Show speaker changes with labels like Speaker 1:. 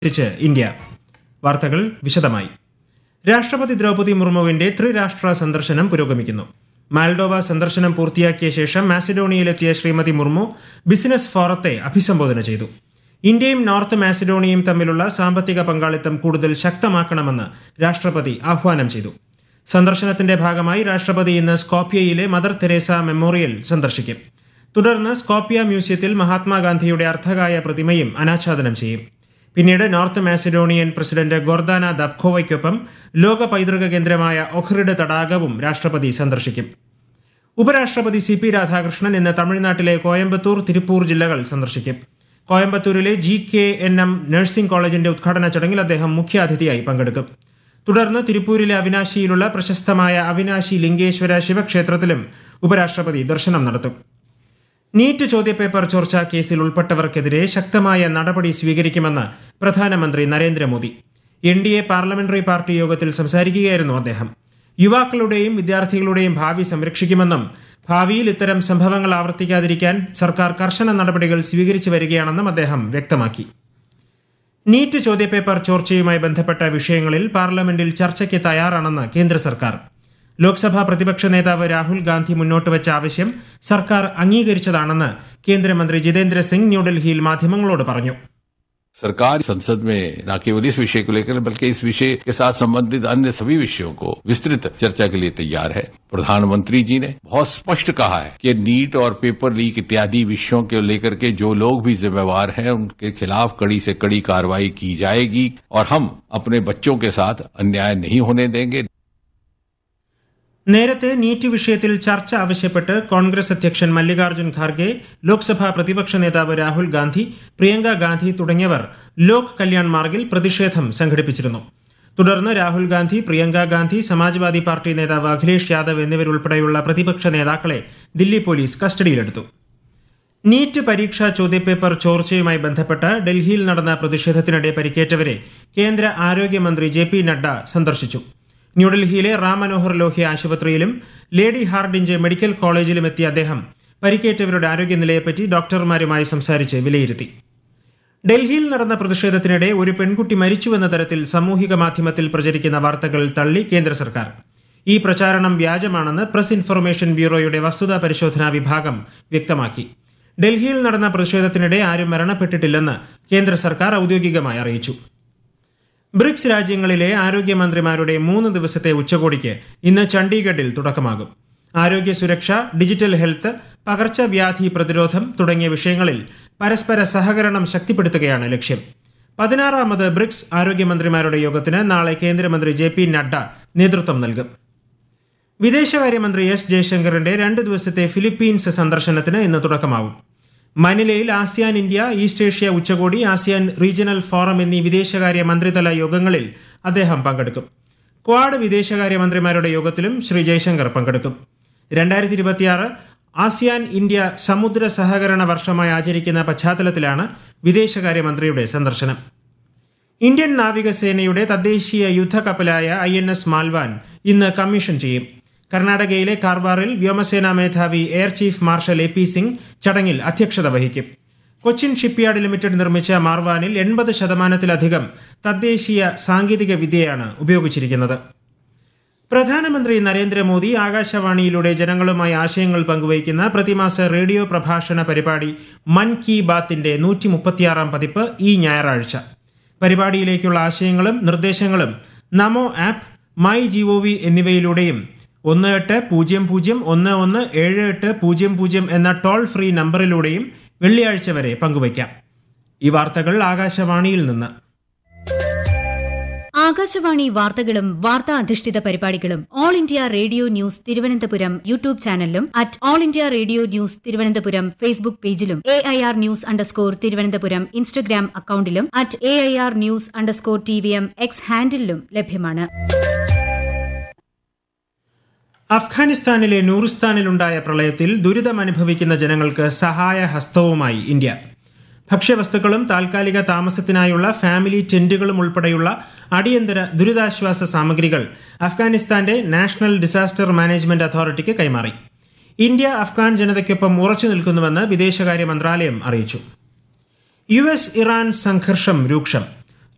Speaker 1: തിരിച്ച് ഇന്ത്യ വാർത്തകൾ വിശദമായി രാഷ്ട്രപതി ദ്രൗപദി മുർമുവിന്റെ ത്രിരാഷ്ട്ര സന്ദർശനം പുരോഗമിക്കുന്നു മാൽഡോവ സന്ദർശനം പൂർത്തിയാക്കിയ ശേഷം മാസിഡോണിയയിലെത്തിയ ശ്രീമതി മുർമു ബിസിനസ് ഫോറത്തെ അഭിസംബോധന ചെയ്തു ഇന്ത്യയും നോർത്ത് മാസിഡോണിയയും തമ്മിലുള്ള സാമ്പത്തിക പങ്കാളിത്തം കൂടുതൽ ശക്തമാക്കണമെന്ന് രാഷ്ട്രപതി ആഹ്വാനം ചെയ്തു സന്ദർശനത്തിന്റെ ഭാഗമായി രാഷ്ട്രപതി ഇന്ന് സ്കോപ്യയിലെ മദർ തെരേസ മെമ്മോറിയൽ സന്ദർശിക്കും തുടർന്ന് സ്കോപ്യ മ്യൂസിയത്തിൽ മഹാത്മാഗാന്ധിയുടെ അർദ്ധകായ പ്രതിമയും അനാച്ഛാദനം ചെയ്യും പിന്നീട് നോർത്ത് മാസിഡോണിയൻ പ്രസിഡന്റ് ഗോർദാന ദഫ്ഖോവയ്ക്കൊപ്പം ലോക പൈതൃക കേന്ദ്രമായ ഒഹ്റിഡ് തടാകവും രാഷ്ട്രപതി സന്ദർശിക്കും ഉപരാഷ്ട്രപതി സി പി രാധാകൃഷ്ണൻ ഇന്ന് തമിഴ്നാട്ടിലെ കോയമ്പത്തൂർ തിരുപ്പൂർ ജില്ലകൾ സന്ദർശിക്കും കോയമ്പത്തൂരിലെ G K N M nursing കോളേജിന്റെ ഉദ്ഘാടന ചടങ്ങിൽ അദ്ദേഹം മുഖ്യാതിഥിയായി പങ്കെടുക്കും തുടർന്ന് തിരുപ്പൂരിലെ അവിനാശിയിലുള്ള പ്രശസ്തമായ അവിനാശി ലിംഗേശ്വര ശിവക്ഷേത്രത്തിലും ഉപരാഷ്ട്രപതി ദർശനം നടത്തും നീറ്റ് ചോദ്യപേപ്പർ ചോർച്ച കേസിൽ ഉൾപ്പെട്ടവർക്കെതിരെ ശക്തമായ നടപടി സ്വീകരിക്കുമെന്ന് പ്രധാനമന്ത്രി Narendra Modi N D A parliamentary party യോഗത്തിൽ സംസാരിക്കുകയായിരുന്നു അദ്ദേഹം യുവാക്കളുടെയും വിദ്യാർത്ഥികളുടെയും ഭാവി സംരക്ഷിക്കുമെന്നും ഭാവിയിൽ ഇത്തരം സംഭവങ്ങൾ ആവർത്തിക്കാതിരിക്കാൻ സർക്കാർ കർശന നടപടികൾ സ്വീകരിച്ചു വരികയാണെന്നും അദ്ദേഹം വ്യക്തമാക്കി നീറ്റ് ചോദ്യപേപ്പർ ചോർച്ചയുമായി ബന്ധപ്പെട്ട വിഷയങ്ങളിൽ പാർലമെന്റിൽ ചർച്ചയ്ക്ക് തയ്യാറാണെന്ന് കേന്ദ്ര സർക്കാർ ലോക്സഭാ പ്രതിപക്ഷ നേതാവ് രാഹുൽ ഗാന്ധി മുന്നോട്ട് വെച്ച ആവശ്യം സർക്കാർ അംഗീകരിച്ചതാണെന്ന് കേന്ദ്രമന്ത്രി ജിതേന്ദ്ര സിംഗ് ന്യൂഡൽഹിയിൽ മാധ്യമങ്ങളോട് പറഞ്ഞു
Speaker 2: सरकार संसद में न केवल इस विषय को लेकर बल्कि इस विषय के साथ संबंधित अन्य सभी विषयों को विस्तृत चर्चा के लिए तैयार है प्रधानमंत्री जी ने बहुत स्पष्ट कहा है कि नीट और पेपर लीक इत्यादि विषयों को लेकर के जो लोग भी जिम्मेवार हैं उनके खिलाफ कड़ी से कड़ी कार्रवाई की जाएगी और हम अपने बच्चों के साथ अन्याय नहीं होने देंगे
Speaker 1: നേരത്തെ നീറ്റ് വിഷയത്തിൽ ചർച്ച ആവശ്യപ്പെട്ട് കോൺഗ്രസ് അധ്യക്ഷൻ മല്ലികാർജ്ജുൻ ഖാർഗെ ലോക്സഭാ പ്രതിപക്ഷ നേതാവ് രാഹുൽ ഗാന്ധി പ്രിയങ്ക ഗാന്ധി തുടങ്ങിയവർ ലോക് കല്യാൺ മാർഗിൽ പ്രതിഷേധം സംഘടിപ്പിച്ചിരുന്നു തുടർന്ന് രാഹുൽ ഗാന്ധി പ്രിയങ്ക ഗാന്ധി സമാജ്വാദി പാർട്ടി നേതാവ് അഖിലേഷ് യാദവ് എന്നിവരുൾപ്പെടെയുള്ള പ്രതിപക്ഷ നേതാക്കളെ ദില്ലി പോലീസ് കസ്റ്റഡിയിലെടുത്തു നീറ്റ് പരീക്ഷാ ചോദ്യപേപ്പർ ചോർച്ചയുമായി ബന്ധപ്പെട്ട് ഡൽഹിയിൽ നടന്ന പ്രതിഷേധത്തിനിടെ പരിക്കേറ്റവരെ കേന്ദ്ര ആരോഗ്യമന്ത്രി ജെ പി നഡ്ഡ സന്ദർശിച്ചു ന്യൂഡൽഹിയിലെ റാം മനോഹർ ലോഹ്യ ആശുപത്രിയിലും ലേഡി ഹാർഡിഞ്ച് മെഡിക്കൽ കോളേജിലും എത്തിയ അദ്ദേഹം പരിക്കേറ്റവരുടെ ആരോഗ്യനിലയെപ്പറ്റി ഡോക്ടർമാരുമായി സംസാരിച്ച് വിലയിരുത്തി ഡൽഹിയിൽ നടന്ന പ്രതിഷേധത്തിനിടെ ഒരു പെൺകുട്ടി മരിച്ചുവെന്ന തരത്തിൽ സാമൂഹിക മാധ്യമത്തിൽ പ്രചരിക്കുന്ന വാർത്തകൾ തള്ളി കേന്ദ്ര സർക്കാർ ഈ പ്രചാരണം വ്യാജമാണെന്ന് പ്രസ് ഇൻഫർമേഷൻ ബ്യൂറോയുടെ വസ്തുതാ പരിശോധനാ വിഭാഗം വ്യക്തമാക്കി ഡൽഹിയിൽ നടന്ന പ്രതിഷേധത്തിനിടെ ആരും മരണപ്പെട്ടിട്ടില്ലെന്ന് കേന്ദ്ര സർക്കാർ ഔദ്യോഗികമായി അറിയിച്ചു ബ്രിക്സ് രാജ്യങ്ങളിലെ ആരോഗ്യമന്ത്രിമാരുടെ മൂന്ന് ദിവസത്തെ ഉച്ചകോടിക്ക് ഇന്ന് ചണ്ഡീഗഡിൽ തുടക്കമാകും ആരോഗ്യ സുരക്ഷ ഡിജിറ്റൽ ഹെൽത്ത് പകർച്ചവ്യാധി പ്രതിരോധം തുടങ്ങിയ വിഷയങ്ങളിൽ പരസ്പര സഹകരണം ശക്തിപ്പെടുത്തുകയാണ് ലക്ഷ്യം പതിനാറാമത് ബ്രിക്സ് ആരോഗ്യമന്ത്രിമാരുടെ യോഗത്തിന് നാളെ കേന്ദ്രമന്ത്രി ജെ പി നഡ്ഡ നേതൃത്വം നൽകും വിദേശകാര്യമന്ത്രി എസ് ജയശങ്കറിന്റെ രണ്ട് ദിവസത്തെ ഫിലിപ്പീൻസ് സന്ദർശനത്തിന് ഇന്ന് തുടക്കമാവും മനിലയിൽ ആസിയാൻ ഇന്ത്യ ഈസ്റ്റ് ഏഷ്യ ഉച്ചകോടി ആസിയാൻ റീജിയണൽ ഫോറം എന്നീ വിദേശകാര്യ മന്ത്രിതല യോഗങ്ങളിൽ അദ്ദേഹം പങ്കെടുക്കും ക്വാഡ് വിദേശകാര്യമന്ത്രിമാരുടെ യോഗത്തിലും ശ്രീ ജയശങ്കർ പങ്കെടുക്കും രണ്ടായിരത്തി ഇരുപത്തിയാറ് ആസിയാൻ ഇന്ത്യ സമുദ്ര സഹകരണ വർഷമായി ആചരിക്കുന്ന പശ്ചാത്തലത്തിലാണ് വിദേശകാര്യമന്ത്രിയുടെ സന്ദർശനം ഇന്ത്യൻ നാവികസേനയുടെ തദ്ദേശീയ യുദ്ധക്കപ്പലായ ഐ എൻ എസ് മാൽവാൻ ഇന്ന് കമ്മീഷൻ ചെയ്യും കർണാടകയിലെ കാർവാറിൽ വ്യോമസേനാ മേധാവി air chief marshal A P Singh ചടങ്ങിൽ അധ്യക്ഷത വഹിക്കും കൊച്ചിൻ ഷിപ്പ്യാർഡ് ലിമിറ്റഡ് നിർമ്മിച്ച മാർവാനിൽ എൺപത് ശതമാനത്തിലധികം തദ്ദേശീയ സാങ്കേതിക വിദ്യയാണ് ഉപയോഗിച്ചിരിക്കുന്നത് പ്രധാനമന്ത്രി നരേന്ദ്രമോദി ആകാശവാണിയിലൂടെ ജനങ്ങളുമായി ആശയങ്ങൾ പങ്കുവയ്ക്കുന്ന പ്രതിമാസ റേഡിയോ പ്രഭാഷണ പരിപാടി മൻ കി ബാത്തിന്റെ നൂറ്റി മുപ്പത്തിയാറാം പതിപ്പ് ഈ ഞായറാഴ്ച പരിപാടിയിലേക്കുള്ള ആശയങ്ങളും നിർദ്ദേശങ്ങളും നമോ ആപ്പ് മൈ ജിഒവി എന്നിവയിലൂടെയും ഒന്ന് എട്ട് പൂജ്യം പൂജ്യം ഒന്ന് ഒന്ന് ഏഴ് എട്ട് പൂജ്യം പൂജ്യം എന്ന ടോൾ ഫ്രീ നമ്പറിലൂടെയും വെള്ളിയാഴ്ച വരെ പങ്കുവയ്ക്കാം ഈ വാർത്തകൾ ആകാശവാണിയിൽ നിന്ന്
Speaker 3: ആകാശവാണി വാർത്തകളും വാർത്താ അധിഷ്ഠിത പരിപാടികളും all India radio news Thiruvananthapuram YouTube ചാനലിലും at all India radio news Thiruvananthapuram Facebook പേജിലും A I R news underscore Thiruvananthapuram Instagram അക്കൌണ്ടിലും at A I R news underscore T V M X ഹാൻഡിലും ലഭ്യമാണ്
Speaker 1: അഫ്ഗാനിസ്ഥാനിലെ നൂറിസ്ഥാനിലുണ്ടായ പ്രളയത്തിൽ ദുരിതമനുഭവിക്കുന്ന ജനങ്ങൾക്ക് സഹായ ഹസ്തവുമായി ഇന്ത്യ ഭക്ഷ്യവസ്തുക്കളും താൽക്കാലിക താമസത്തിനായുള്ള ഫാമിലി ടെന്റുകളും ഉൾപ്പെടെയുള്ള അടിയന്തര ദുരിതാശ്വാസ സാമഗ്രികൾ അഫ്ഗാനിസ്ഥാന്റെ നാഷണൽ ഡിസാസ്റ്റർ മാനേജ്മെന്റ് അതോറിറ്റിക്ക് കൈമാറി ഇന്ത്യ അഫ്ഗാൻ ജനതയ്ക്കൊപ്പം ഉറച്ചു നിൽക്കുന്നുവെന്ന് വിദേശകാര്യ മന്ത്രാലയം അറിയിച്ചു യു എസ് ഇറാൻ സംഘർഷം രൂക്ഷം